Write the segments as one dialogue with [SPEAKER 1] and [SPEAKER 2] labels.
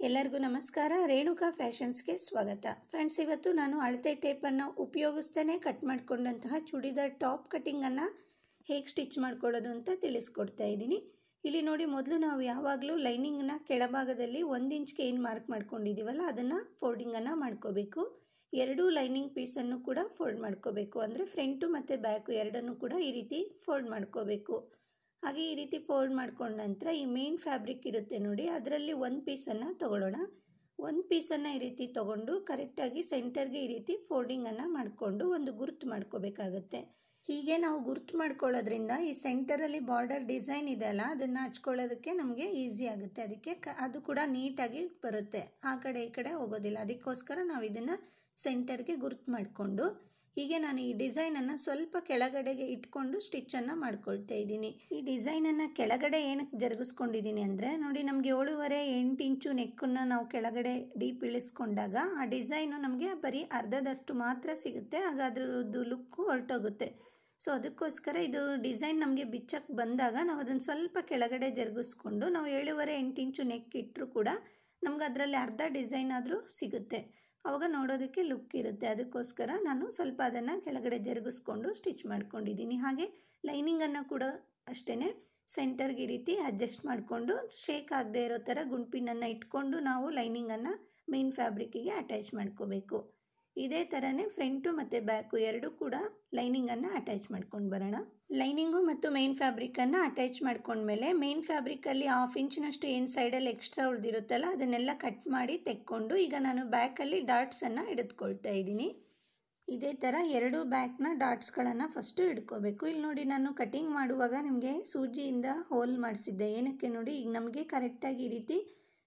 [SPEAKER 1] ಎಲ್ಲರಿಗೂ ನಮಸ್ಕಾರ ರೇಣುಕಾ ಫ್ಯಾಷನ್ಸ್ಗೆ ಸ್ವಾಗತ ಫ್ರೆಂಡ್ಸ್ ಇವತ್ತು ನಾನು ಅಳತೆ ಟೇಪನ್ನು ಉಪಯೋಗಿಸ್ತೇನೆ ಕಟ್ ಮಾಡಿಕೊಂಡಂತಹ ಚೂಡಿದಾರ್ ಟಾಪ್ ಕಟ್ಟಿಂಗನ್ನು ಹೇಗೆ ಸ್ಟಿಚ್ ಮಾಡ್ಕೊಳ್ಳೋದು ಅಂತ ತಿಳಿಸ್ಕೊಡ್ತಾ ಇದ್ದೀನಿ ಇಲ್ಲಿ ನೋಡಿ ಮೊದಲು ನಾವು ಯಾವಾಗಲೂ ಲೈನಿಂಗ್ನ ಕೆಳಭಾಗದಲ್ಲಿ ಒಂದು ಇಂಚ್ಗೆ ಏನು ಮಾರ್ಕ್ ಮಾಡ್ಕೊಂಡಿದ್ದೀವಲ್ಲ ಅದನ್ನು ಫೋಲ್ಡಿಂಗನ್ನು ಮಾಡ್ಕೋಬೇಕು ಎರಡೂ ಲೈನಿಂಗ್ ಪೀಸನ್ನು ಕೂಡ ಫೋಲ್ಡ್ ಮಾಡ್ಕೋಬೇಕು ಅಂದರೆ ಫ್ರಂಟು ಮತ್ತು ಬ್ಯಾಕು ಎರಡನ್ನೂ ಕೂಡ ಈ ರೀತಿ ಫೋಲ್ಡ್ ಮಾಡ್ಕೋಬೇಕು ಹಾಗೆ ಈ ರೀತಿ ಫೋಲ್ಡ್ ಮಾಡ್ಕೊಂಡ ನಂತರ ಈ ಮೇನ್ ಫ್ಯಾಬ್ರಿಕ್ ಇರುತ್ತೆ ನೋಡಿ ಅದರಲ್ಲಿ ಒಂದು ಪೀಸನ್ನು ತಗೊಳ್ಳೋಣ ಒಂದು ಪೀಸನ್ನು ಈ ರೀತಿ ತಗೊಂಡು ಕರೆಕ್ಟಾಗಿ ಸೆಂಟರ್ಗೆ ಈ ರೀತಿ ಫೋಲ್ಡಿಂಗನ್ನು ಮಾಡಿಕೊಂಡು ಒಂದು ಗುರುತು ಮಾಡ್ಕೋಬೇಕಾಗತ್ತೆ ಹೀಗೆ ನಾವು ಗುರುತು ಮಾಡ್ಕೊಳ್ಳೋದ್ರಿಂದ ಈ ಸೆಂಟರಲ್ಲಿ ಬಾರ್ಡರ್ ಡಿಸೈನ್ ಇದೆ ಅಲ್ಲ ಅದನ್ನು ಹಚ್ಕೊಳ್ಳೋದಕ್ಕೆ ನಮಗೆ ಈಸಿ ಆಗುತ್ತೆ ಅದಕ್ಕೆ ಕ ಅದು ಕೂಡ ನೀಟಾಗಿ ಬರುತ್ತೆ ಆ ಕಡೆ ಈ ಕಡೆ ಹೋಗೋದಿಲ್ಲ ಅದಕ್ಕೋಸ್ಕರ ನಾವು ಇದನ್ನು ಸೆಂಟರ್ಗೆ ಗುರುತು ಮಾಡಿಕೊಂಡು ಹೀಗೆ ನಾನು ಈ ಡಿಸೈನನ್ನು ಸ್ವಲ್ಪ ಕೆಳಗಡೆಗೆ ಇಟ್ಕೊಂಡು ಸ್ಟಿಚ್ಚನ್ನು ಮಾಡ್ಕೊಳ್ತಾ ಇದ್ದೀನಿ ಈ ಡಿಸೈನನ್ನು ಕೆಳಗಡೆ ಏನಕ್ಕೆ ಜರುಗಿಸ್ಕೊಂಡಿದ್ದೀನಿ ಅಂದರೆ ನೋಡಿ ನಮಗೆ ಏಳುವರೆ ಎಂಟು ಇಂಚು ನೆಕ್ಕನ್ನು ನಾವು ಕೆಳಗಡೆ ಡೀಪ್ ಇಳಿಸ್ಕೊಂಡಾಗ ಆ ಡಿಸೈನು ನಮಗೆ ಬರೀ ಅರ್ಧದಷ್ಟು ಮಾತ್ರ ಸಿಗುತ್ತೆ ಆಗ ಅದ್ರದ್ದು ಲುಕ್ಕು ಹೊರಟೋಗುತ್ತೆ ಸೊ ಅದಕ್ಕೋಸ್ಕರ ಇದು ಡಿಸೈನ್ ನಮಗೆ ಬಿಚ್ಚಕ್ಕೆ ಬಂದಾಗ ನಾವು ಅದನ್ನು ಸ್ವಲ್ಪ ಕೆಳಗಡೆ ಜರುಗಿಸ್ಕೊಂಡು ನಾವು ಏಳುವರೆ ಎಂಟು ಇಂಚು ನೆಕ್ ಇಟ್ಟರು ಕೂಡ ನಮ್ಗೆ ಅದರಲ್ಲಿ ಅರ್ಧ ಡಿಸೈನ್ ಆದರೂ ಸಿಗುತ್ತೆ ಅವಾಗ ನೋಡೋದಕ್ಕೆ ಲುಕ್ ಇರುತ್ತೆ ಅದಕ್ಕೋಸ್ಕರ ನಾನು ಸ್ವಲ್ಪ ಅದನ್ನು ಕೆಳಗಡೆ ಜರುಗಿಸ್ಕೊಂಡು ಸ್ಟಿಚ್ ಮಾಡ್ಕೊಂಡಿದ್ದೀನಿ ಹಾಗೆ ಲೈನಿಂಗನ್ನು ಕೂಡ ಅಷ್ಟೇ ಸೆಂಟರ್ಗೆ ಈ ರೀತಿ ಅಡ್ಜಸ್ಟ್ ಮಾಡಿಕೊಂಡು ಶೇಕ್ ಆಗದೆ ಇರೋ ಥರ ಗುಂಪಿನನ್ನು ಇಟ್ಕೊಂಡು ನಾವು ಲೈನಿಂಗನ್ನು ಮೇನ್ ಫ್ಯಾಬ್ರಿಕ್ಕಿಗೆ ಅಟ್ಯಾಚ್ ಮಾಡ್ಕೋಬೇಕು ಇದೇ ಥರನೇ ಫ್ರಂಟು ಮತ್ತು ಬ್ಯಾಕು ಎರಡೂ ಕೂಡ ಲೈನಿಂಗನ್ನು ಅಟ್ಯಾಚ್ ಮಾಡ್ಕೊಂಡು ಬರೋಣ ಲೈನಿಂಗು ಮತ್ತು ಮೇನ್ ಫ್ಯಾಬ್ರಿಕನ್ನು ಅಟ್ಯಾಚ್ ಮಾಡ್ಕೊಂಡ್ಮೇಲೆ ಮೇನ್ ಫ್ಯಾಬ್ರಿಕಲ್ಲಿ ಹಾಫ್ ಇಂಚಿನಷ್ಟು ಏನು ಸೈಡಲ್ಲಿ ಎಕ್ಸ್ಟ್ರಾ ಉಳಿದಿರುತ್ತಲ್ಲ ಅದನ್ನೆಲ್ಲ ಕಟ್ ಮಾಡಿ ತೆಕ್ಕೊಂಡು ಈಗ ನಾನು ಬ್ಯಾಕಲ್ಲಿ ಡಾಟ್ಸನ್ನು ಹಿಡಿದುಕೊಳ್ತಾ ಇದ್ದೀನಿ ಇದೇ ಥರ ಎರಡು ಬ್ಯಾಕ್ನ ಡಾಟ್ಸ್ಗಳನ್ನು ಫಸ್ಟು ಹಿಡ್ಕೋಬೇಕು ಇಲ್ಲಿ ನೋಡಿ ನಾನು ಕಟಿಂಗ್ ಮಾಡುವಾಗ ನಿಮಗೆ ಸೂಜಿಯಿಂದ ಹೋಲ್ ಮಾಡಿಸಿದ್ದೆ ಏನಕ್ಕೆ ನೋಡಿ ಈಗ ನಮಗೆ ಕರೆಕ್ಟಾಗಿ ಈ ರೀತಿ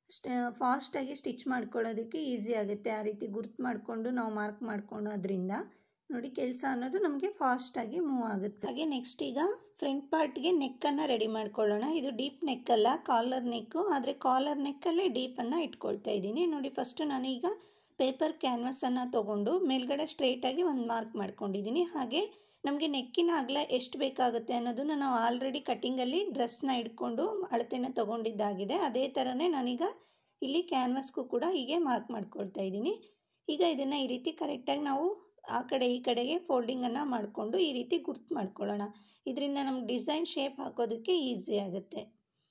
[SPEAKER 1] ಫಾಸ್ಟಾಗಿ ಸ್ಟಿಚ್ ಮಾಡ್ಕೊಳ್ಳೋದಕ್ಕೆ ಈಸಿ ಆಗುತ್ತೆ ಆ ರೀತಿ ಗುರ್ತು ಮಾಡಿಕೊಂಡು ನಾವು ಮಾರ್ಕ್ ಮಾಡ್ಕೊಳೋದ್ರಿಂದ ನೋಡಿ ಕೆಲಸ ಅನ್ನೋದು ನಮಗೆ ಫಾಸ್ಟಾಗಿ ಮೂವ್ ಆಗುತ್ತೆ ಹಾಗೆ ನೆಕ್ಸ್ಟ್ ಈಗ ಫ್ರಂಟ್ ಪಾರ್ಟ್ಗೆ ನೆಕ್ಕನ್ನು ರೆಡಿ ಮಾಡ್ಕೊಳ್ಳೋಣ ಇದು ಡೀಪ್ ನೆಕ್ ಅಲ್ಲ ಕಾಲರ್ ನೆಕ್ಕು ಆದರೆ ಕಾಲರ್ ನೆಕ್ಕಲ್ಲೇ ಡೀಪನ್ನು ಇಟ್ಕೊಳ್ತಾ ಇದ್ದೀನಿ ನೋಡಿ ಫಸ್ಟು ನಾನೀಗ ಪೇಪರ್ ಕ್ಯಾನ್ವಸನ್ನು ತೊಗೊಂಡು ಮೇಲ್ಗಡೆ ಸ್ಟ್ರೇಟಾಗಿ ಒಂದು ಮಾರ್ಕ್ ಮಾಡ್ಕೊಂಡಿದ್ದೀನಿ ಹಾಗೆ ನಮಗೆ ನೆಕ್ಕಿನ ಅಗಲ ಎಷ್ಟು ಬೇಕಾಗುತ್ತೆ ಅನ್ನೋದನ್ನು ನಾವು ಆಲ್ರೆಡಿ ಕಟ್ಟಿಂಗಲ್ಲಿ ಡ್ರೆಸ್ನ ಇಟ್ಕೊಂಡು ಅಳತೆನ ತೊಗೊಂಡಿದ್ದಾಗಿದೆ ಅದೇ ಥರನೇ ನಾನೀಗ ಇಲ್ಲಿ ಕ್ಯಾನ್ವಸ್ಗೂ ಕೂಡ ಹೀಗೆ ಮಾರ್ಕ್ ಮಾಡ್ಕೊಳ್ತಾ ಇದ್ದೀನಿ ಈಗ ಇದನ್ನು ಈ ರೀತಿ ಕರೆಕ್ಟಾಗಿ ನಾವು ಆ ಕಡೆ ಈ ಕಡೆಗೆ ಫೋಲ್ಡಿಂಗನ್ನು ಮಾಡಿಕೊಂಡು ಈ ರೀತಿ ಗುರ್ತು ಮಾಡ್ಕೊಳ್ಳೋಣ ಇದರಿಂದ ನಮ್ಗೆ ಡಿಸೈನ್ ಶೇಪ್ ಹಾಕೋದಕ್ಕೆ ಈಸಿ ಆಗುತ್ತೆ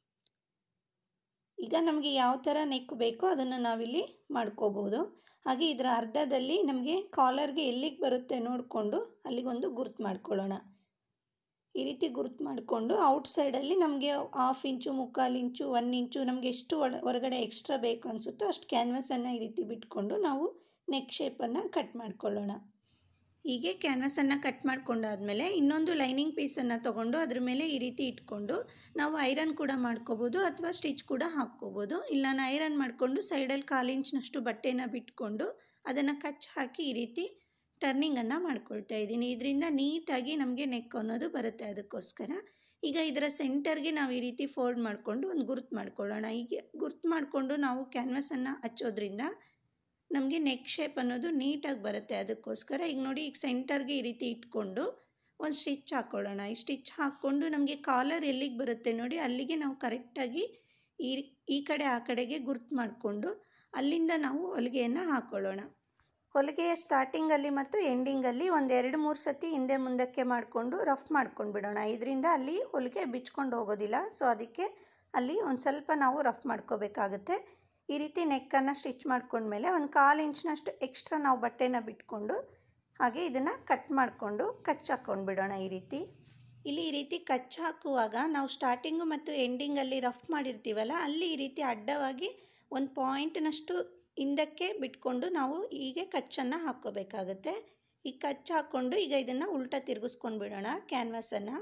[SPEAKER 1] ಈಗ ನಮಗೆ ಯಾವ ಥರ ನೆಕ್ ಬೇಕೋ ಅದನ್ನು ನಾವಿಲ್ಲಿ ಮಾಡ್ಕೋಬೋದು ಹಾಗೆ ಇದರ ಅರ್ಧದಲ್ಲಿ ನಮಗೆ ಕಾಲರ್ಗೆ ಎಲ್ಲಿಗೆ ಬರುತ್ತೆ ನೋಡಿಕೊಂಡು ಅಲ್ಲಿಗೊಂದು ಗುರ್ತು ಮಾಡ್ಕೊಳ್ಳೋಣ ಈ ರೀತಿ ಗುರ್ತು ಮಾಡಿಕೊಂಡು ಔಟ್ಸೈಡಲ್ಲಿ ನಮಗೆ ಹಾಫ್ ಇಂಚು ಮುಕ್ಕಾಲು ಇಂಚು ಒನ್ ಇಂಚು ನಮಗೆ ಎಷ್ಟು ಒಳ ಹೊರಗಡೆ ಎಕ್ಸ್ಟ್ರಾ ಬೇಕು ಅನಿಸುತ್ತೋ ಅಷ್ಟು ಕ್ಯಾನ್ವಸನ್ನು ಈ ರೀತಿ ಬಿಟ್ಕೊಂಡು ನಾವು ನೆಕ್ ಶೇಪನ್ನು ಕಟ್ ಮಾಡ್ಕೊಳ್ಳೋಣ ಹೀಗೆ ಕ್ಯಾನ್ವಸನ್ನು ಕಟ್ ಮಾಡ್ಕೊಂಡಾದಮೇಲೆ ಇನ್ನೊಂದು ಲೈನಿಂಗ್ ಪೀಸನ್ನು ತೊಗೊಂಡು ಅದ್ರ ಮೇಲೆ ಈ ರೀತಿ ಇಟ್ಕೊಂಡು ನಾವು ಐರನ್ ಕೂಡ ಮಾಡ್ಕೋಬೋದು ಅಥವಾ ಸ್ಟಿಚ್ ಕೂಡ ಹಾಕ್ಕೋಬೋದು ಇಲ್ಲ ನಾನು ಐರನ್ ಮಾಡಿಕೊಂಡು ಸೈಡಲ್ಲಿ ಕಾಲು ಇಂಚಿನಷ್ಟು ಬಟ್ಟೆನ ಬಿಟ್ಕೊಂಡು ಅದನ್ನು ಕಚ್ ಹಾಕಿ ಈ ರೀತಿ ಟರ್ನಿಂಗನ್ನು ಮಾಡ್ಕೊಳ್ತಾ ಇದ್ದೀನಿ ಇದರಿಂದ ನೀಟಾಗಿ ನಮಗೆ ನೆಕ್ ಅನ್ನೋದು ಬರುತ್ತೆ ಅದಕ್ಕೋಸ್ಕರ ಈಗ ಇದರ ಸೆಂಟರ್ಗೆ ನಾವು ಈ ರೀತಿ ಫೋಲ್ಡ್ ಮಾಡಿಕೊಂಡು ಒಂದು ಗುರ್ತು ಮಾಡ್ಕೊಳ್ಳೋಣ ಹೀಗೆ ಗುರ್ತು ಮಾಡಿಕೊಂಡು ನಾವು ಕ್ಯಾನ್ವಸನ್ನು ಹಚ್ಚೋದ್ರಿಂದ ನಮಗೆ ನೆಕ್ ಶೇಪ್ ಅನ್ನೋದು ನೀಟಾಗಿ ಬರುತ್ತೆ ಅದಕ್ಕೋಸ್ಕರ ಈಗ ನೋಡಿ ಈಗ ಸೆಂಟರ್ಗೆ ಈ ರೀತಿ ಇಟ್ಕೊಂಡು ಒಂದು ಸ್ಟಿಚ್ ಹಾಕ್ಕೊಳ್ಳೋಣ ಈ ಸ್ಟಿಚ್ ಹಾಕ್ಕೊಂಡು ನಮಗೆ ಕಾಲರ್ ಎಲ್ಲಿಗೆ ಬರುತ್ತೆ ನೋಡಿ ಅಲ್ಲಿಗೆ ನಾವು ಕರೆಕ್ಟಾಗಿ ಈ ಈ ಕಡೆ ಆ ಕಡೆಗೆ ಗುರ್ತು ಮಾಡಿಕೊಂಡು ಅಲ್ಲಿಂದ ನಾವು ಹೊಲಿಗೆಯನ್ನು ಹಾಕ್ಕೊಳ್ಳೋಣ ಹೊಲಿಗೆಯ ಸ್ಟಾರ್ಟಿಂಗಲ್ಲಿ ಮತ್ತು ಎಂಡಿಂಗಲ್ಲಿ ಒಂದು ಎರಡು ಮೂರು ಸತಿ ಹಿಂದೆ ಮುಂದಕ್ಕೆ ಮಾಡಿಕೊಂಡು ರಫ್ ಮಾಡ್ಕೊಂಡು ಬಿಡೋಣ ಇದರಿಂದ ಅಲ್ಲಿ ಹೊಲಿಗೆ ಬಿಚ್ಕೊಂಡು ಹೋಗೋದಿಲ್ಲ ಸೊ ಅದಕ್ಕೆ ಅಲ್ಲಿ ಒಂದು ಸ್ವಲ್ಪ ನಾವು ರಫ್ ಮಾಡ್ಕೋಬೇಕಾಗುತ್ತೆ ಈ ರೀತಿ ನೆಕ್ಕನ್ನು ಸ್ಟಿಚ್ ಮಾಡ್ಕೊಂಡ್ಮೇಲೆ ಒಂದು ಕಾಲು ಇಂಚಿನಷ್ಟು ಎಕ್ಸ್ಟ್ರಾ ನಾವು ಬಟ್ಟೆನ ಬಿಟ್ಕೊಂಡು ಹಾಗೆ ಇದನ್ನು ಕಟ್ ಮಾಡಿಕೊಂಡು ಕಚ್ ಹಾಕ್ಕೊಂಡು ಬಿಡೋಣ ಈ ರೀತಿ ಇಲ್ಲಿ ಈ ರೀತಿ ಕಚ್ ಹಾಕುವಾಗ ನಾವು ಸ್ಟಾರ್ಟಿಂಗು ಮತ್ತು ಎಂಡಿಂಗಲ್ಲಿ ರಫ್ ಮಾಡಿರ್ತೀವಲ್ಲ ಅಲ್ಲಿ ಈ ರೀತಿ ಅಡ್ಡವಾಗಿ ಒಂದು ಪಾಯಿಂಟ್ನಷ್ಟು ಹಿಂದಕ್ಕೆ ಬಿಟ್ಕೊಂಡು ನಾವು ಹೀಗೆ ಕಚ್ಚನ್ನು ಹಾಕ್ಕೋಬೇಕಾಗತ್ತೆ ಈ ಕಚ್ ಹಾಕ್ಕೊಂಡು ಈಗ ಇದನ್ನು ಉಲ್ಟಾ ತಿರುಗಿಸ್ಕೊಂಡು ಬಿಡೋಣ ಕ್ಯಾನ್ವಸನ್ನು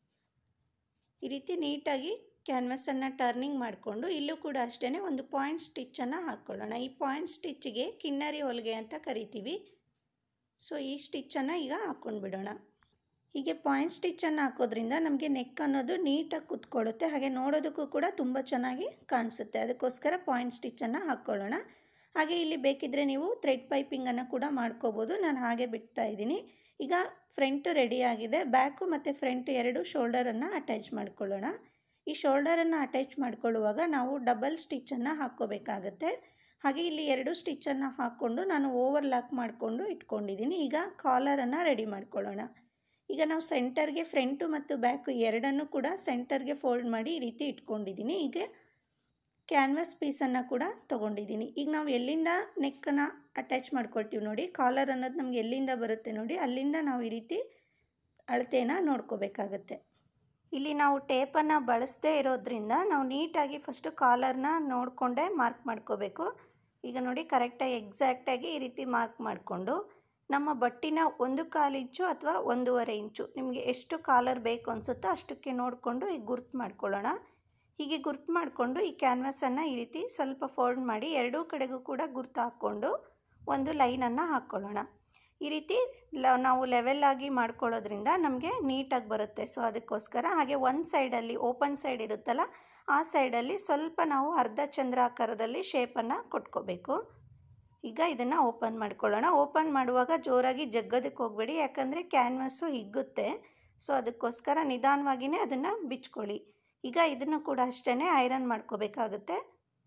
[SPEAKER 1] ಈ ರೀತಿ ನೀಟಾಗಿ ಕ್ಯಾನ್ವಸನ್ನು ಟರ್ನಿಂಗ್ ಮಾಡಿಕೊಂಡು ಇಲ್ಲೂ ಕೂಡ ಅಷ್ಟೇ ಒಂದು ಪಾಯಿಂಟ್ ಸ್ಟಿಚ್ಚನ್ನು ಹಾಕ್ಕೊಳ್ಳೋಣ ಈ ಪಾಯಿಂಟ್ ಸ್ಟಿಚ್ಗೆ ಕಿನ್ನರಿ ಹೊಲಿಗೆ ಅಂತ ಕರಿತೀವಿ ಸೊ ಈ ಸ್ಟಿಚ್ಚನ್ನು ಈಗ ಹಾಕ್ಕೊಂಡು ಬಿಡೋಣ ಹೀಗೆ ಪಾಯಿಂಟ್ ಸ್ಟಿಚ್ಚನ್ನು ಹಾಕೋದ್ರಿಂದ ನಮಗೆ ನೆಕ್ ಅನ್ನೋದು ನೀಟಾಗಿ ಕುತ್ಕೊಳ್ಳುತ್ತೆ ಹಾಗೆ ನೋಡೋದಕ್ಕೂ ಕೂಡ ತುಂಬ ಚೆನ್ನಾಗಿ ಕಾಣಿಸುತ್ತೆ ಅದಕ್ಕೋಸ್ಕರ ಪಾಯಿಂಟ್ ಸ್ಟಿಚ್ಚನ್ನು ಹಾಕ್ಕೊಳ್ಳೋಣ ಹಾಗೆ ಇಲ್ಲಿ ಬೇಕಿದ್ದರೆ ನೀವು ಥ್ರೆಡ್ ಪೈಪಿಂಗನ್ನು ಕೂಡ ಮಾಡ್ಕೋಬೋದು ನಾನು ಹಾಗೆ ಬಿಡ್ತಾ ಇದ್ದೀನಿ ಈಗ ಫ್ರಂಟು ರೆಡಿ ಆಗಿದೆ ಬ್ಯಾಕು ಮತ್ತು ಫ್ರಂಟ್ ಎರಡು ಶೋಲ್ಡರನ್ನು ಅಟ್ಯಾಚ್ ಮಾಡ್ಕೊಳ್ಳೋಣ ಈ ಶೋಲ್ಡರನ್ನು ಅಟ್ಯಾಚ್ ಮಾಡ್ಕೊಳ್ಳುವಾಗ ನಾವು ಡಬಲ್ ಸ್ಟಿಚ್ಚನ್ನು ಹಾಕ್ಕೋಬೇಕಾಗತ್ತೆ ಹಾಗೆ ಇಲ್ಲಿ ಎರಡು ಸ್ಟಿಚ್ಚನ್ನು ಹಾಕ್ಕೊಂಡು ನಾನು ಓವರ್ ಲಾಕ್ ಮಾಡಿಕೊಂಡು ಇಟ್ಕೊಂಡಿದ್ದೀನಿ ಈಗ ಕಾಲರನ್ನು ರೆಡಿ ಮಾಡ್ಕೊಳ್ಳೋಣ ಈಗ ನಾವು ಸೆಂಟರ್ಗೆ ಫ್ರಂಟು ಮತ್ತು ಬ್ಯಾಕು ಎರಡನ್ನೂ ಕೂಡ ಸೆಂಟರ್ಗೆ ಫೋಲ್ಡ್ ಮಾಡಿ ಈ ರೀತಿ ಇಟ್ಕೊಂಡಿದ್ದೀನಿ ಈಗ ಕ್ಯಾನ್ವಾಸ್ ಪೀಸನ್ನು ಕೂಡ ತೊಗೊಂಡಿದ್ದೀನಿ ಈಗ ನಾವು ಎಲ್ಲಿಂದ ನೆಕ್ಕನ್ನು ಅಟ್ಯಾಚ್ ಮಾಡ್ಕೊಳ್ತೀವಿ ನೋಡಿ ಕಾಲರ್ ಅನ್ನೋದು ನಮ್ಗೆ ಎಲ್ಲಿಂದ ಬರುತ್ತೆ ನೋಡಿ ಅಲ್ಲಿಂದ ನಾವು ಈ ರೀತಿ ಅಳತೆನ ನೋಡ್ಕೋಬೇಕಾಗತ್ತೆ ಇಲ್ಲಿ ನಾವು ಟೇಪನ್ನು ಬಳಸದೇ ಇರೋದ್ರಿಂದ ನಾವು ನೀಟಾಗಿ ಫಸ್ಟು ಕಾಲರ್ನ ನೋಡಿಕೊಂಡೇ ಮಾರ್ಕ್ ಮಾಡ್ಕೋಬೇಕು ಈಗ ನೋಡಿ ಕರೆಕ್ಟಾಗಿ ಎಕ್ಸಾಕ್ಟಾಗಿ ಈ ರೀತಿ ಮಾರ್ಕ್ ಮಾಡಿಕೊಂಡು ನಮ್ಮ ಬಟ್ಟಿನ ಒಂದು ಕಾಲು ಇಂಚು ಅಥವಾ ಒಂದೂವರೆ ಇಂಚು ನಿಮಗೆ ಎಷ್ಟು ಕಾಲರ್ ಬೇಕು ಅನಿಸುತ್ತೋ ಅಷ್ಟಕ್ಕೆ ನೋಡಿಕೊಂಡು ಈಗ ಗುರ್ತು ಮಾಡ್ಕೊಳ್ಳೋಣ ಹೀಗೆ ಗುರ್ತು ಮಾಡಿಕೊಂಡು ಈ ಕ್ಯಾನ್ವಾಸನ್ನು ಈ ರೀತಿ ಸ್ವಲ್ಪ ಫೋಲ್ಡ್ ಮಾಡಿ ಎರಡೂ ಕಡೆಗೂ ಕೂಡ ಗುರ್ತು ಹಾಕ್ಕೊಂಡು ಒಂದು ಲೈನನ್ನು ಹಾಕ್ಕೊಳ್ಳೋಣ ಈ ರೀತಿ ಲ ನಾವು ಲೆವೆಲ್ ಆಗಿ ಮಾಡ್ಕೊಳ್ಳೋದ್ರಿಂದ ನಮಗೆ ನೀಟಾಗಿ ಬರುತ್ತೆ ಸೊ ಅದಕ್ಕೋಸ್ಕರ ಹಾಗೆ ಒಂದು ಸೈಡಲ್ಲಿ ಓಪನ್ ಸೈಡ್ ಇರುತ್ತಲ್ಲ ಆ ಸೈಡಲ್ಲಿ ಸ್ವಲ್ಪ ನಾವು ಅರ್ಧ ಚಂದ್ರಾಕಾರದಲ್ಲಿ ಶೇಪನ್ನು ಕೊಟ್ಕೋಬೇಕು ಈಗ ಇದನ್ನು ಓಪನ್ ಮಾಡ್ಕೊಳ್ಳೋಣ ಓಪನ್ ಮಾಡುವಾಗ ಜೋರಾಗಿ ಜಗ್ಗೋದಕ್ಕೆ ಹೋಗಬೇಡಿ ಯಾಕಂದರೆ ಕ್ಯಾನ್ವಸ್ಸು ಹಿಗ್ಗುತ್ತೆ ಸೊ ಅದಕ್ಕೋಸ್ಕರ ನಿಧಾನವಾಗಿಯೇ ಅದನ್ನು ಬಿಚ್ಕೊಳ್ಳಿ ಈಗ ಇದನ್ನು ಕೂಡ ಅಷ್ಟೇ ಐರನ್ ಮಾಡ್ಕೋಬೇಕಾಗುತ್ತೆ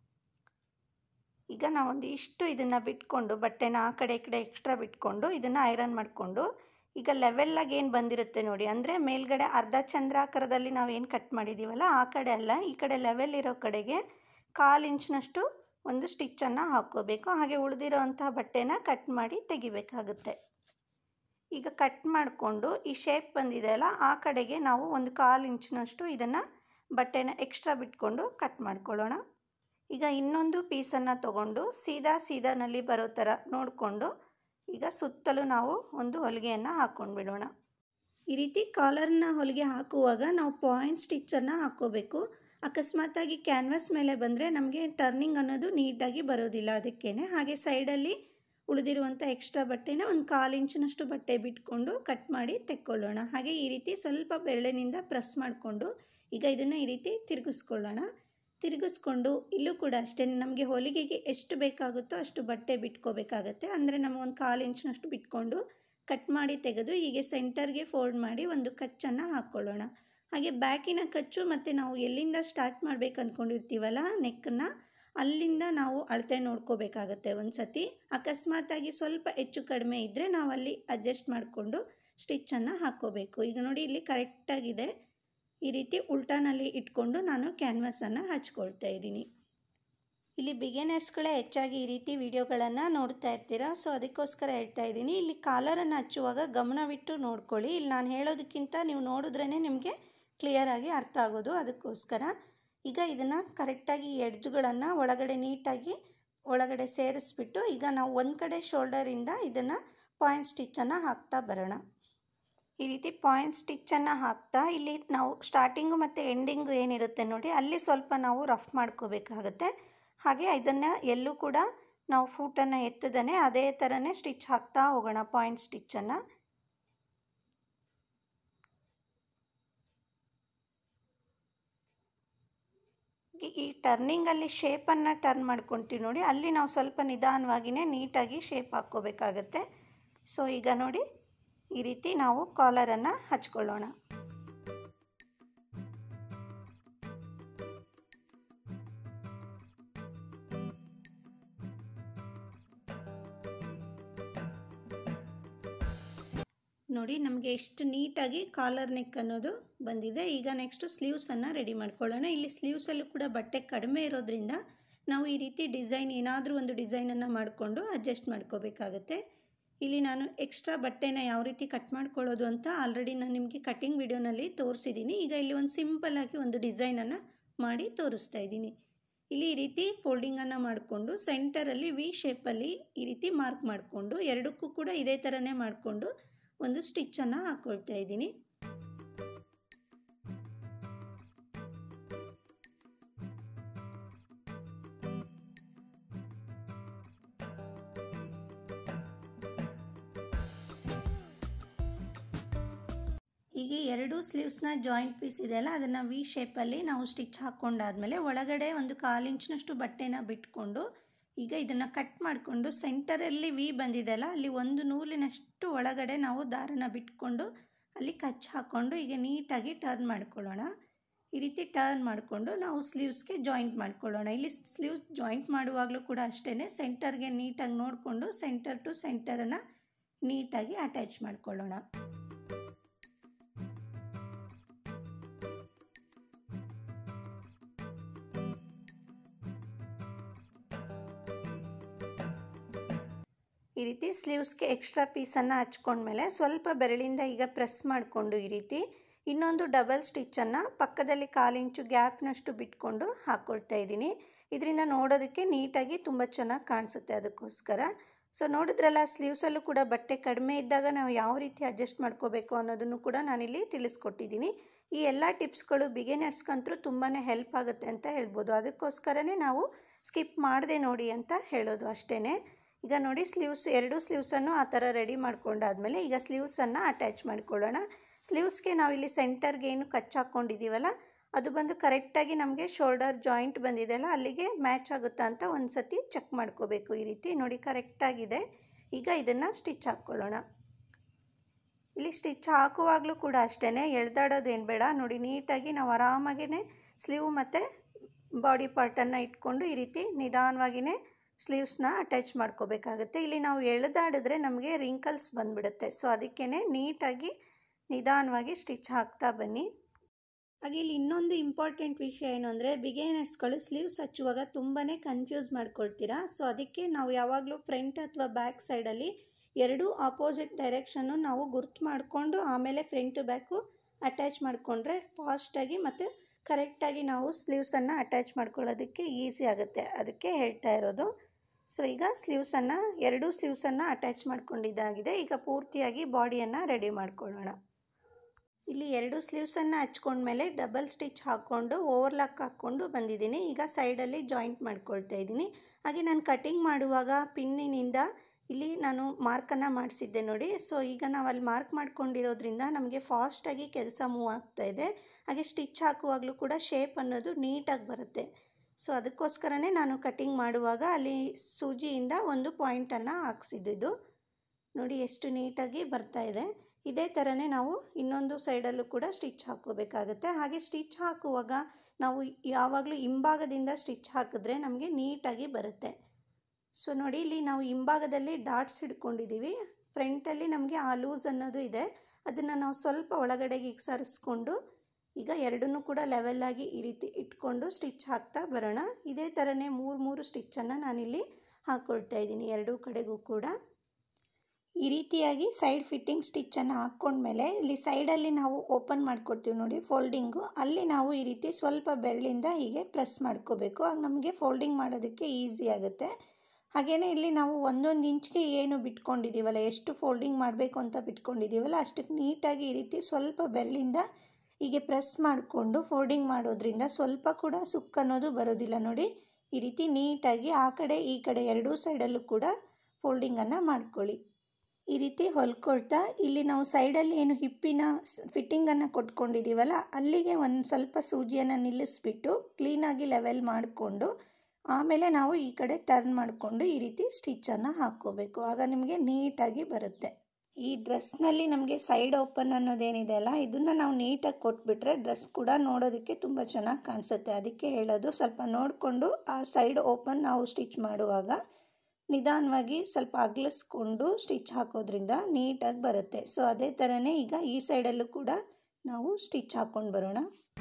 [SPEAKER 1] ಈಗ ನಾವೊಂದು ಇಷ್ಟು ಇದನ್ನು ಬಿಟ್ಕೊಂಡು ಬಟ್ಟೆನ ಆ ಕಡೆ ಈ ಕಡೆ ಎಕ್ಸ್ಟ್ರಾ ಬಿಟ್ಕೊಂಡು ಇದನ್ನು ಐರನ್ ಮಾಡಿಕೊಂಡು ಈಗ ಲೆವೆಲ್ಲಾಗಿ ಏನು ಬಂದಿರುತ್ತೆ ನೋಡಿ ಅಂದರೆ ಮೇಲ್ಗಡೆ ಅರ್ಧ ಚಂದ್ರಾಕಾರದಲ್ಲಿ ನಾವು ಏನು ಕಟ್ ಮಾಡಿದ್ದೀವಲ್ಲ ಆ ಕಡೆ ಅಲ್ಲ ಈ ಕಡೆ ಲೆವೆಲ್ ಇರೋ ಕಡೆಗೆ ಕಾಲು ಇಂಚ್ನಷ್ಟು ಒಂದು ಸ್ಟಿಚ್ಚನ್ನು ಹಾಕ್ಕೋಬೇಕು ಹಾಗೆ ಉಳಿದಿರೋ ಅಂಥ ಬಟ್ಟೆನ ಕಟ್ ಮಾಡಿ ತೆಗಿಬೇಕಾಗುತ್ತೆ ಈಗ ಕಟ್ ಮಾಡಿಕೊಂಡು ಈ ಶೇಪ್ ಬಂದಿದೆಯಲ್ಲ ಆ ಕಡೆಗೆ ನಾವು ಒಂದು ಕಾಲು ಇಂಚಿನಷ್ಟು ಇದನ್ನು ಬಟ್ಟೆನ ಎಕ್ಸ್ಟ್ರಾ ಬಿಟ್ಕೊಂಡು ಕಟ್ ಮಾಡ್ಕೊಳ್ಳೋಣ ಈಗ ಇನ್ನೊಂದು ಪೀಸನ್ನು ತಗೊಂಡು ಸೀದಾ ಸೀದಾನಲ್ಲಿ ಬರೋ ಥರ ನೋಡಿಕೊಂಡು ಈಗ ಸುತ್ತಲೂ ನಾವು ಒಂದು ಹೊಲಿಗೆಯನ್ನು ಹಾಕ್ಕೊಂಡು ಬಿಡೋಣ ಈ ರೀತಿ ಕಾಲರ್ನ ಹೊಲಿಗೆ ಹಾಕುವಾಗ ನಾವು ಪಾಯಿಂಟ್ ಸ್ಟಿಚ್ಚನ್ನು ಹಾಕ್ಕೋಬೇಕು ಅಕಸ್ಮಾತಾಗಿ ಕ್ಯಾನ್ವಾಸ್ ಮೇಲೆ ಬಂದರೆ ನಮಗೆ ಟರ್ನಿಂಗ್ ಅನ್ನೋದು ನೀಟಾಗಿ ಬರೋದಿಲ್ಲ ಅದಕ್ಕೇ ಹಾಗೆ ಸೈಡಲ್ಲಿ ಉಳಿದಿರುವಂಥ ಎಕ್ಸ್ಟ್ರಾ ಬಟ್ಟೆನ ಒಂದು ಕಾಲು ಇಂಚಿನಷ್ಟು ಬಟ್ಟೆ ಬಿಟ್ಕೊಂಡು ಕಟ್ ಮಾಡಿ ತೆಕ್ಕೊಳ್ಳೋಣ ಹಾಗೆ ಈ ರೀತಿ ಸ್ವಲ್ಪ ಬೆರಳಿನಿಂದ ಪ್ರೆಸ್ ಮಾಡಿಕೊಂಡು ಈಗ ಇದನ್ನು ಈ ರೀತಿ ತಿರುಗಿಸ್ಕೊಳ್ಳೋಣ ತಿರುಗಿಸ್ಕೊಂಡು ಇಲ್ಲೂ ಕೂಡ ಅಷ್ಟೇ ನಮಗೆ ಹೊಲಿಗೆಗೆ ಎಷ್ಟು ಬೇಕಾಗುತ್ತೋ ಅಷ್ಟು ಬಟ್ಟೆ ಬಿಟ್ಕೋಬೇಕಾಗತ್ತೆ ಅಂದರೆ ನಮಗೊಂದು ಕಾಲು ಇಂಚಿನಷ್ಟು ಬಿಟ್ಕೊಂಡು ಕಟ್ ಮಾಡಿ ತೆಗೆದು ಹೀಗೆ ಸೆಂಟರ್ಗೆ ಫೋಲ್ಡ್ ಮಾಡಿ ಒಂದು ಕಚ್ಚನ್ನು ಹಾಕ್ಕೊಳ್ಳೋಣ ಹಾಗೆ ಬ್ಯಾಕಿನ ಕಚ್ಚು ಮತ್ತು ನಾವು ಎಲ್ಲಿಂದ ಸ್ಟಾರ್ಟ್ ಮಾಡಬೇಕು ಅಂದ್ಕೊಂಡಿರ್ತೀವಲ್ಲ ನೆಕ್ಕನ್ನು ಅಲ್ಲಿಂದ ನಾವು ಅಳತೆ ನೋಡ್ಕೋಬೇಕಾಗತ್ತೆ ಒಂದು ಸತಿ ಅಕಸ್ಮಾತಾಗಿ ಸ್ವಲ್ಪ ಹೆಚ್ಚು ಕಡಿಮೆ ಇದ್ದರೆ ನಾವು ಅಲ್ಲಿ ಅಡ್ಜಸ್ಟ್ ಮಾಡಿಕೊಂಡು ಸ್ಟಿಚ್ಚನ್ನು ಹಾಕ್ಕೋಬೇಕು ಈಗ ನೋಡಿ ಇಲ್ಲಿ ಕರೆಕ್ಟಾಗಿದೆ ಈ ರೀತಿ ಉಲ್ಟಾನಲ್ಲಿ ಇಟ್ಕೊಂಡು ನಾನು ಕ್ಯಾನ್ವಾಸನ್ನು ಹಚ್ಕೊಳ್ತಾ ಇದ್ದೀನಿ ಇಲ್ಲಿ ಬಿಗಿನರ್ಸ್ಗಳೇ ಹೆಚ್ಚಾಗಿ ಈ ರೀತಿ ವಿಡಿಯೋಗಳನ್ನು ನೋಡ್ತಾ ಇರ್ತೀರಾ ಸೊ ಅದಕ್ಕೋಸ್ಕರ ಹೇಳ್ತಾ ಇದ್ದೀನಿ ಇಲ್ಲಿ ಕಾಲರನ್ನು ಹಚ್ಚುವಾಗ ಗಮನವಿಟ್ಟು ನೋಡ್ಕೊಳ್ಳಿ ಇಲ್ಲಿ ನಾನು ಹೇಳೋದಕ್ಕಿಂತ ನೀವು ನೋಡಿದ್ರೇ ನಿಮಗೆ ಕ್ಲಿಯರಾಗಿ ಅರ್ಥ ಆಗೋದು ಅದಕ್ಕೋಸ್ಕರ ಈಗ ಇದನ್ನು ಕರೆಕ್ಟಾಗಿ ಎಡ್ಜ್ಗಳನ್ನು ಒಳಗಡೆ ನೀಟಾಗಿ ಒಳಗಡೆ ಸೇರಿಸ್ಬಿಟ್ಟು ಈಗ ನಾವು ಒಂದು ಕಡೆ ಶೋಲ್ಡರಿಂದ ಇದನ್ನು ಪಾಯಿಂಟ್ ಸ್ಟಿಚ್ಚನ್ನು ಹಾಕ್ತಾ ಬರೋಣ ಈ ರೀತಿ ಪಾಯಿಂಟ್ ಸ್ಟಿಚ್ಚನ್ನು ಹಾಕ್ತಾ ಇಲ್ಲಿ ನಾವು ಸ್ಟಾರ್ಟಿಂಗು ಮತ್ತು ಎಂಡಿಂಗು ಏನಿರುತ್ತೆ ನೋಡಿ ಅಲ್ಲಿ ಸ್ವಲ್ಪ ನಾವು ರಫ್ ಮಾಡ್ಕೋಬೇಕಾಗತ್ತೆ ಹಾಗೆ ಇದನ್ನು ಎಲ್ಲೂ ಕೂಡ ನಾವು ಫೂಟನ್ನು ಎತ್ತದೇ ಅದೇ ಥರನೇ ಸ್ಟಿಚ್ ಹಾಕ್ತಾ ಹೋಗೋಣ ಪಾಯಿಂಟ್ ಸ್ಟಿಚ್ಚನ್ನು ಈ ಟರ್ನಿಂಗಲ್ಲಿ ಶೇಪನ್ನು ಟರ್ನ್ ಮಾಡ್ಕೊತೀವಿ ನೋಡಿ ಅಲ್ಲಿ ನಾವು ಸ್ವಲ್ಪ ನಿಧಾನವಾಗಿಯೇ ನೀಟಾಗಿ ಶೇಪ್ ಹಾಕ್ಕೋಬೇಕಾಗತ್ತೆ ಸೊ ಈಗ ನೋಡಿ ಈ ರೀತಿ ನಾವು ಕಾಲರನ್ನು ಹಚ್ಕೊಳ್ಳೋಣ ನೋಡಿ ನಮಗೆ ಎಷ್ಟು ನೀಟಾಗಿ ಕಾಲರ್ ನೆಕ್ ಅನ್ನೋದು ಬಂದಿದೆ ಈಗ ನೆಕ್ಸ್ಟು ಸ್ಲೀವ್ಸನ್ನು ರೆಡಿ ಮಾಡ್ಕೊಳ್ಳೋಣ ಇಲ್ಲಿ ಸ್ಲೀವ್ಸಲ್ಲೂ ಕೂಡ ಬಟ್ಟೆ ಕಡಿಮೆ ಇರೋದ್ರಿಂದ ನಾವು ಈ ರೀತಿ ಡಿಸೈನ್ ಏನಾದರೂ ಒಂದು ಡಿಸೈನನ್ನು ಮಾಡಿಕೊಂಡು ಅಡ್ಜಸ್ಟ್ ಮಾಡ್ಕೋಬೇಕಾಗತ್ತೆ ಇಲ್ಲಿ ನಾನು ಎಕ್ಸ್ಟ್ರಾ ಬಟ್ಟೆನ ಯಾವ ರೀತಿ ಕಟ್ ಮಾಡ್ಕೊಳ್ಳೋದು ಅಂತ ಆಲ್ರೆಡಿ ನಾನು ನಿಮಗೆ ಕಟ್ಟಿಂಗ್ ವಿಡಿಯೋನಲ್ಲಿ ತೋರಿಸಿದ್ದೀನಿ ಈಗ ಇಲ್ಲಿ ಒಂದು ಸಿಂಪಲ್ಲಾಗಿ ಒಂದು ಡಿಸೈನನ್ನು ಮಾಡಿ ತೋರಿಸ್ತಾ ಇದ್ದೀನಿ ಇಲ್ಲಿ ಈ ರೀತಿ ಫೋಲ್ಡಿಂಗನ್ನು ಮಾಡಿಕೊಂಡು ಸೆಂಟರಲ್ಲಿ ವಿ ಶೇಪಲ್ಲಿ ಈ ರೀತಿ ಮಾರ್ಕ್ ಮಾಡಿಕೊಂಡು ಎರಡಕ್ಕೂ ಕೂಡ ಇದೇ ಥರನೇ ಮಾಡಿಕೊಂಡು ಒಂದು ಸ್ಟಿಚ್ಚನ್ನು ಹಾಕ್ಕೊಳ್ತಾ ಇದ್ದೀನಿ ಈಗ ಎರಡು ಸ್ಲೀವ್ಸ್ನ ಜಾಯಿಂಟ್ ಪೀಸ್ ಇದೆಯಲ್ಲ ಅದನ್ನು ವಿ ಶೇಪಲ್ಲಿ ನಾವು ಸ್ಟಿಚ್ ಹಾಕ್ಕೊಂಡಾದ್ಮೇಲೆ ಒಳಗಡೆ ಒಂದು ಕಾಲು ಇಂಚಿನಷ್ಟು ಬಟ್ಟೆನ ಬಿಟ್ಕೊಂಡು ಈಗ ಇದನ್ನು ಕಟ್ ಮಾಡಿಕೊಂಡು ಸೆಂಟರಲ್ಲಿ ವಿ ಬಂದಿದೆಯಲ್ಲ ಅಲ್ಲಿ ಒಂದು ನೂಲಿನಷ್ಟು ಒಳಗಡೆ ನಾವು ದಾರನ ಬಿಟ್ಕೊಂಡು ಅಲ್ಲಿ ಕಚ್ ಹಾಕ್ಕೊಂಡು ಈಗ ನೀಟಾಗಿ ಟರ್ನ್ ಮಾಡ್ಕೊಳ್ಳೋಣ ಈ ರೀತಿ ಟರ್ನ್ ಮಾಡಿಕೊಂಡು ನಾವು ಸ್ಲೀವ್ಸ್ಗೆ ಜಾಯಿಂಟ್ ಮಾಡ್ಕೊಳ್ಳೋಣ ಇಲ್ಲಿ ಸ್ಲೀವ್ಸ್ ಜಾಯಿಂಟ್ ಮಾಡುವಾಗಲೂ ಕೂಡ ಅಷ್ಟೇ ಸೆಂಟರ್ಗೆ ನೀಟಾಗಿ ನೋಡಿಕೊಂಡು ಸೆಂಟರ್ ಟು ಸೆಂಟರನ್ನು ನೀಟಾಗಿ ಅಟ್ಯಾಚ್ ಮಾಡ್ಕೊಳ್ಳೋಣ ಈ ರೀತಿ ಸ್ಲೀವ್ಸ್ಗೆ ಎಕ್ಸ್ಟ್ರಾ ಪೀಸನ್ನು ಹಚ್ಕೊಂಡ್ಮೇಲೆ ಸ್ವಲ್ಪ ಬೆರಳಿಂದ ಈಗ ಪ್ರೆಸ್ ಮಾಡಿಕೊಂಡು ಈ ರೀತಿ ಇನ್ನೊಂದು ಡಬಲ್ ಸ್ಟಿಚ್ಚನ್ನು ಪಕ್ಕದಲ್ಲಿ ಕಾಲು ಇಂಚು ಗ್ಯಾಪ್ನಷ್ಟು ಬಿಟ್ಕೊಂಡು ಹಾಕ್ಕೊಳ್ತಾ ಇದ್ದೀನಿ ಇದರಿಂದ ನೋಡೋದಕ್ಕೆ ನೀಟಾಗಿ ತುಂಬ ಚೆನ್ನಾಗಿ ಕಾಣಿಸುತ್ತೆ ಅದಕ್ಕೋಸ್ಕರ ಸೊ ನೋಡಿದ್ರಲ್ಲ ಸ್ಲೀವ್ಸಲ್ಲೂ ಕೂಡ ಬಟ್ಟೆ ಕಡಿಮೆ ಇದ್ದಾಗ ನಾವು ಯಾವ ರೀತಿ ಅಡ್ಜಸ್ಟ್ ಮಾಡ್ಕೋಬೇಕು ಅನ್ನೋದನ್ನು ಕೂಡ ನಾನಿಲ್ಲಿ ತಿಳಿಸ್ಕೊಟ್ಟಿದ್ದೀನಿ ಈ ಎಲ್ಲ ಟಿಪ್ಸ್ಗಳು ಬಿಗಿನರ್ಸ್ಗಂತೂ ತುಂಬಾ ಹೆಲ್ಪ್ ಆಗುತ್ತೆ ಅಂತ ಹೇಳ್ಬೋದು ಅದಕ್ಕೋಸ್ಕರನೇ ನಾವು ಸ್ಕಿಪ್ ಮಾಡದೆ ನೋಡಿ ಅಂತ ಹೇಳೋದು ಅಷ್ಟೇ ಈಗ ನೋಡಿ ಸ್ಲೀವ್ಸ್ ಎರಡು ಸ್ಲೀವ್ಸನ್ನು ಆ ಥರ ರೆಡಿ ಮಾಡ್ಕೊಂಡಾದ್ಮೇಲೆ ಈಗ ಸ್ಲೀವ್ಸನ್ನು ಅಟ್ಯಾಚ್ ಮಾಡ್ಕೊಳ್ಳೋಣ ಸ್ಲೀವ್ಸ್ಗೆ ನಾವಿಲ್ಲಿ ಸೆಂಟರ್ಗೆ ಏನು ಕಚ್ ಹಾಕ್ಕೊಂಡಿದ್ದೀವಲ್ಲ ಅದು ಬಂದು ಕರೆಕ್ಟಾಗಿ ನಮಗೆ ಶೋಲ್ಡರ್ ಜಾಯಿಂಟ್ ಬಂದಿದೆಯಲ್ಲ ಅಲ್ಲಿಗೆ ಮ್ಯಾಚ್ ಆಗುತ್ತಾ ಅಂತ ಒಂದು ಸತಿ ಚೆಕ್ ಮಾಡ್ಕೋಬೇಕು ಈ ರೀತಿ ನೋಡಿ ಕರೆಕ್ಟಾಗಿದೆ ಈಗ ಇದನ್ನು ಸ್ಟಿಚ್ ಹಾಕ್ಕೊಳ್ಳೋಣ ಇಲ್ಲಿ ಸ್ಟಿಚ್ ಹಾಕುವಾಗಲೂ ಕೂಡ ಅಷ್ಟೇ ಎಳ್ದಾಡೋದೇನು ಬೇಡ ನೋಡಿ ನೀಟಾಗಿ ನಾವು ಆರಾಮಾಗಿಯೇ ಸ್ಲೀವ್ ಮತ್ತು ಬಾಡಿ ಪಾರ್ಟನ್ನು ಇಟ್ಕೊಂಡು ಈ ರೀತಿ ನಿಧಾನವಾಗಿಯೇ ಸ್ಲೀವ್ಸ್ನ ಅಟ್ಯಾಚ್ ಮಾಡ್ಕೋಬೇಕಾಗುತ್ತೆ ಇಲ್ಲಿ ನಾವು ಎಳೆದಾಡಿದ್ರೆ ನಮಗೆ ರಿಂಕಲ್ಸ್ ಬಂದುಬಿಡುತ್ತೆ ಸೊ ಅದಕ್ಕೇ ನೀಟಾಗಿ ನಿಧಾನವಾಗಿ ಸ್ಟಿಚ್ ಹಾಕ್ತಾ ಬನ್ನಿ ಹಾಗೆ ಇಲ್ಲಿ ಇನ್ನೊಂದು ಇಂಪಾರ್ಟೆಂಟ್ ವಿಷಯ ಏನು ಅಂದರೆ ಬಿಗೇನರ್ಸ್ಗಳು ಸ್ಲೀವ್ಸ್ ಹಚ್ಚುವಾಗ ತುಂಬಾ ಕನ್ಫ್ಯೂಸ್ ಮಾಡ್ಕೊಳ್ತೀರಾ ಸೊ ಅದಕ್ಕೆ ನಾವು ಯಾವಾಗಲೂ ಫ್ರಂಟ್ ಅಥವಾ ಬ್ಯಾಕ್ ಸೈಡಲ್ಲಿ ಎರಡೂ ಆಪೋಸಿಟ್ ಡೈರೆಕ್ಷನ್ನು ನಾವು ಗುರ್ತು ಮಾಡಿಕೊಂಡು ಆಮೇಲೆ ಫ್ರಂಟು ಬ್ಯಾಕು ಅಟ್ಯಾಚ್ ಮಾಡಿಕೊಂಡ್ರೆ ಫಾಸ್ಟಾಗಿ ಮತ್ತು ಕರೆಕ್ಟಾಗಿ ನಾವು ಸ್ಲೀವ್ಸನ್ನು ಅಟ್ಯಾಚ್ ಮಾಡ್ಕೊಳ್ಳೋದಕ್ಕೆ ಈಸಿ ಆಗುತ್ತೆ ಅದಕ್ಕೆ ಹೇಳ್ತಾ ಇರೋದು ಸೊ ಈಗ ಸ್ಲೀವ್ಸನ್ನು ಎರಡೂ ಸ್ಲೀವ್ಸನ್ನು ಅಟ್ಯಾಚ್ ಮಾಡ್ಕೊಂಡಿದ್ದಾಗಿದೆ ಈಗ ಪೂರ್ತಿಯಾಗಿ ಬಾಡಿಯನ್ನು ರೆಡಿ ಮಾಡ್ಕೊಳ್ಳೋಣ ಇಲ್ಲಿ ಎರಡು ಸ್ಲೀವ್ಸನ್ನು ಹಚ್ಕೊಂಡ್ಮೇಲೆ ಡಬಲ್ ಸ್ಟಿಚ್ ಹಾಕ್ಕೊಂಡು ಓವರ್ಲಾಕ್ ಹಾಕ್ಕೊಂಡು ಬಂದಿದ್ದೀನಿ ಈಗ ಸೈಡಲ್ಲಿ ಜಾಯಿಂಟ್ ಮಾಡ್ಕೊಳ್ತಾ ಇದ್ದೀನಿ ಹಾಗೆ ನಾನು ಕಟಿಂಗ್ ಮಾಡುವಾಗ ಪಿನ್ನಿನಿಂದ ಇಲ್ಲಿ ನಾನು ಮಾರ್ಕನ್ನು ಮಾಡಿಸಿದ್ದೆ ನೋಡಿ ಸೊ ಈಗ ನಾವು ಅಲ್ಲಿ ಮಾರ್ಕ್ ಮಾಡ್ಕೊಂಡಿರೋದ್ರಿಂದ ನಮಗೆ ಫಾಸ್ಟಾಗಿ ಕೆಲಸ ಮೂವ್ ಆಗ್ತಾ ಇದೆ ಹಾಗೆ ಸ್ಟಿಚ್ ಹಾಕುವಾಗಲೂ ಕೂಡ ಶೇಪ್ ಅನ್ನೋದು ನೀಟಾಗಿ ಬರುತ್ತೆ ಸೊ ಅದಕ್ಕೋಸ್ಕರನೇ ನಾನು ಕಟಿಂಗ್ ಮಾಡುವಾಗ ಅಲ್ಲಿ ಸೂಜಿಯಿಂದ ಒಂದು ಪಾಯಿಂಟನ್ನು ಹಾಕ್ಸಿದ್ದು ನೋಡಿ ಎಷ್ಟು ನೀಟಾಗಿ ಬರ್ತಾ ಇದೆ ಇದೇ ಥರನೇ ನಾವು ಇನ್ನೊಂದು ಸೈಡಲ್ಲೂ ಕೂಡ ಸ್ಟಿಚ್ ಹಾಕೋಬೇಕಾಗುತ್ತೆ ಹಾಗೆ ಸ್ಟಿಚ್ ಹಾಕುವಾಗ ನಾವು ಯಾವಾಗಲೂ ಹಿಂಭಾಗದಿಂದ ಸ್ಟಿಚ್ ಹಾಕಿದ್ರೆ ನಮಗೆ ನೀಟಾಗಿ ಬರುತ್ತೆ ಸೊ ನೋಡಿ ಇಲ್ಲಿ ನಾವು ಹಿಂಭಾಗದಲ್ಲಿ ಡಾಟ್ಸ್ ಹಿಡ್ಕೊಂಡಿದ್ದೀವಿ ಫ್ರಂಟಲ್ಲಿ ನಮಗೆ ಆ ಲೂಸ್ ಅನ್ನೋದು ಇದೆ ಅದನ್ನು ನಾವು ಸ್ವಲ್ಪ ಒಳಗಡೆಗೆ ಈಗ ಸರಿಸ್ಕೊಂಡು ಈಗ ಎರಡನ್ನೂ ಕೂಡ ಲೆವೆಲ್ಲಾಗಿ ಈ ರೀತಿ ಇಟ್ಕೊಂಡು ಸ್ಟಿಚ್ ಹಾಕ್ತಾ ಬರೋಣ ಇದೇ ಥರನೇ ಮೂರು ಮೂರು ಸ್ಟಿಚ್ಚನ್ನು ನಾನಿಲ್ಲಿ ಹಾಕ್ಕೊಳ್ತಾ ಇದ್ದೀನಿ ಎರಡೂ ಕಡೆಗೂ ಕೂಡ ಈ ರೀತಿಯಾಗಿ ಸೈಡ್ ಫಿಟ್ಟಿಂಗ್ ಸ್ಟಿಚ್ಚನ್ನು ಹಾಕ್ಕೊಂಡ್ಮೇಲೆ ಇಲ್ಲಿ ಸೈಡಲ್ಲಿ ನಾವು ಓಪನ್ ಮಾಡ್ಕೊಡ್ತೀವಿ ನೋಡಿ ಫೋಲ್ಡಿಂಗು ಅಲ್ಲಿ ನಾವು ಈ ರೀತಿ ಸ್ವಲ್ಪ ಬೆರಳಿಂದ ಹೀಗೆ ಪ್ರೆಸ್ ಮಾಡ್ಕೋಬೇಕು ಆಗ ನಮಗೆ ಫೋಲ್ಡಿಂಗ್ ಮಾಡೋದಕ್ಕೆ ಈಸಿ ಆಗುತ್ತೆ ಹಾಗೆಯೇ ಇಲ್ಲಿ ನಾವು ಒಂದೊಂದು ಇಂಚ್ಗೆ ಏನು ಬಿಟ್ಕೊಂಡಿದ್ದೀವಲ್ಲ ಎಷ್ಟು ಫೋಲ್ಡಿಂಗ್ ಮಾಡಬೇಕು ಅಂತ ಬಿಟ್ಕೊಂಡಿದ್ದೀವಲ್ಲ ಅಷ್ಟಕ್ಕೆ ನೀಟಾಗಿ ಈ ರೀತಿ ಸ್ವಲ್ಪ ಬೆರಳಿಂದ ಹೀಗೆ ಪ್ರೆಸ್ ಮಾಡಿಕೊಂಡು ಫೋಲ್ಡಿಂಗ್ ಮಾಡೋದ್ರಿಂದ ಸ್ವಲ್ಪ ಕೂಡ ಸುಕ್ ಅನ್ನೋದು ಬರೋದಿಲ್ಲ ನೋಡಿ ಈ ರೀತಿ ನೀಟಾಗಿ ಆ ಕಡೆ ಈ ಕಡೆ ಎರಡೂ ಸೈಡಲ್ಲೂ ಕೂಡ ಫೋಲ್ಡಿಂಗನ್ನು ಮಾಡ್ಕೊಳ್ಳಿ ಈ ರೀತಿ ಹೊಲ್ಕೊಳ್ತಾ ಇಲ್ಲಿ ನಾವು ಸೈಡಲ್ಲಿ ಏನು ಹಿಪ್ಪಿನ ಫಿಟ್ಟಿಂಗನ್ನು ಕೊಟ್ಕೊಂಡಿದ್ದೀವಲ್ಲ ಅಲ್ಲಿಗೆ ಒಂದು ಸ್ವಲ್ಪ ಸೂಜಿಯನ್ನು ನಿಲ್ಲಿಸ್ಬಿಟ್ಟು ಕ್ಲೀನಾಗಿ ಲೆವೆಲ್ ಮಾಡಿಕೊಂಡು ಆಮೇಲೆ ನಾವು ಈ ಕಡೆ ಟರ್ನ್ ಮಾಡಿಕೊಂಡು ಈ ರೀತಿ ಸ್ಟಿಚ್ಚನ್ನು ಹಾಕ್ಕೋಬೇಕು ಆಗ ನಿಮಗೆ ನೀಟಾಗಿ ಬರುತ್ತೆ ಈ ಡ್ರೆಸ್ನಲ್ಲಿ ನಮಗೆ ಸೈಡ್ ಓಪನ್ ಅನ್ನೋದೇನಿದೆ ಅಲ್ಲ ಇದನ್ನು ನಾವು ನೀಟಾಗಿ ಕೊಟ್ಬಿಟ್ರೆ ಡ್ರೆಸ್ ಕೂಡ ನೋಡೋದಕ್ಕೆ ತುಂಬ ಚೆನ್ನಾಗಿ ಕಾಣಿಸುತ್ತೆ ಅದಕ್ಕೆ ಹೇಳೋದು ಸ್ವಲ್ಪ ನೋಡಿಕೊಂಡು ಆ ಸೈಡ್ ಓಪನ್ ನಾವು ಸ್ಟಿಚ್ ಮಾಡುವಾಗ ನಿಧಾನವಾಗಿ ಸ್ವಲ್ಪ ಅಗಲಿಸ್ಕೊಂಡು ಸ್ಟಿಚ್ ಹಾಕೋದ್ರಿಂದ ನೀಟಾಗಿ ಬರುತ್ತೆ ಸೊ ಅದೇ ಥರನೇ ಈಗ ಈ ಸೈಡಲ್ಲೂ ಕೂಡ ನಾವು ಸ್ಟಿಚ್ ಹಾಕ್ಕೊಂಡು ಬರೋಣ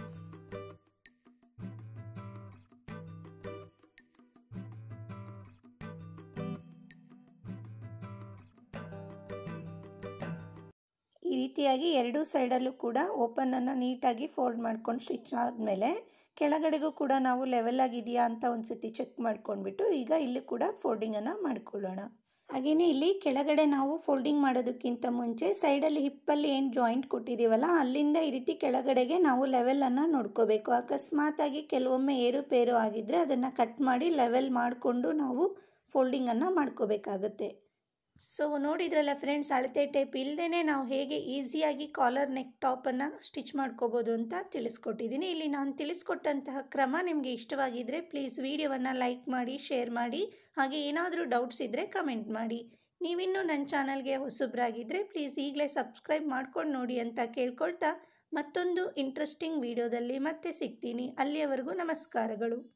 [SPEAKER 1] ಈ ರೀತಿಯಾಗಿ ಎರಡೂ ಸೈಡಲ್ಲೂ ಕೂಡ ಓಪನನ್ನು ನೀಟಾಗಿ ಫೋಲ್ಡ್ ಮಾಡ್ಕೊಂಡು ಸ್ಟಿಚ್ ಆದಮೇಲೆ ಕೆಳಗಡೆಗೂ ಕೂಡ ನಾವು ಲೆವೆಲ್ ಆಗಿದೆಯಾ ಅಂತ ಒಂದು ಸತಿ ಚೆಕ್ ಮಾಡ್ಕೊಂಡ್ಬಿಟ್ಟು ಈಗ ಇಲ್ಲಿ ಕೂಡ ಫೋಲ್ಡಿಂಗನ್ನು ಮಾಡ್ಕೊಳ್ಳೋಣ ಹಾಗೆಯೇ ಇಲ್ಲಿ ಕೆಳಗಡೆ ನಾವು ಫೋಲ್ಡಿಂಗ್ ಮಾಡೋದಕ್ಕಿಂತ ಮುಂಚೆ ಸೈಡಲ್ಲಿ ಹಿಪ್ಪಲ್ಲಿ ಏನು ಜಾಯಿಂಟ್ ಕೊಟ್ಟಿದ್ದೀವಲ್ಲ ಅಲ್ಲಿಂದ ಈ ರೀತಿ ಕೆಳಗಡೆಗೆ ನಾವು ಲೆವೆಲನ್ನು ನೋಡ್ಕೋಬೇಕು ಅಕಸ್ಮಾತಾಗಿ ಕೆಲವೊಮ್ಮೆ ಏರುಪೇರು ಆಗಿದ್ದರೆ ಅದನ್ನು ಕಟ್ ಮಾಡಿ ಲೆವೆಲ್ ಮಾಡಿಕೊಂಡು ನಾವು ಫೋಲ್ಡಿಂಗನ್ನು ಮಾಡ್ಕೋಬೇಕಾಗುತ್ತೆ ಸೊ ನೋಡಿದ್ರಲ್ಲ ಫ್ರೆಂಡ್ಸ್ ಅಳತೆ ಟೇಪ್ ಇಲ್ಲದೇ ನಾವು ಹೇಗೆ ಈಸಿಯಾಗಿ ಕಾಲರ್ ನೆಕ್ ಟಾಪನ್ನು ಸ್ಟಿಚ್ ಮಾಡ್ಕೋಬೋದು ಅಂತ ತಿಳಿಸ್ಕೊಟ್ಟಿದ್ದೀನಿ ಇಲ್ಲಿ ನಾನು ತಿಳಿಸ್ಕೊಟ್ಟಂತಹ ಕ್ರಮ ನಿಮಗೆ ಇಷ್ಟವಾಗಿದ್ದರೆ ಪ್ಲೀಸ್ ವಿಡಿಯೋವನ್ನು ಲೈಕ್ ಮಾಡಿ ಶೇರ್ ಮಾಡಿ ಹಾಗೆ ಏನಾದರೂ ಡೌಟ್ಸ್ ಇದ್ದರೆ ಕಮೆಂಟ್ ಮಾಡಿ ನೀವಿನ್ನೂ ನನ್ನ ಚಾನಲ್ಗೆ ಹೊಸಬ್ರಾಗಿದ್ದರೆ ಪ್ಲೀಸ್ ಈಗಲೇ ಸಬ್ಸ್ಕ್ರೈಬ್ ಮಾಡ್ಕೊಂಡು ನೋಡಿ ಅಂತ ಕೇಳ್ಕೊಳ್ತಾ ಮತ್ತೊಂದು ಇಂಟ್ರೆಸ್ಟಿಂಗ್ ವಿಡಿಯೋದಲ್ಲಿ ಮತ್ತೆ ಸಿಗ್ತೀನಿ ಅಲ್ಲಿಯವರೆಗೂ ನಮಸ್ಕಾರಗಳು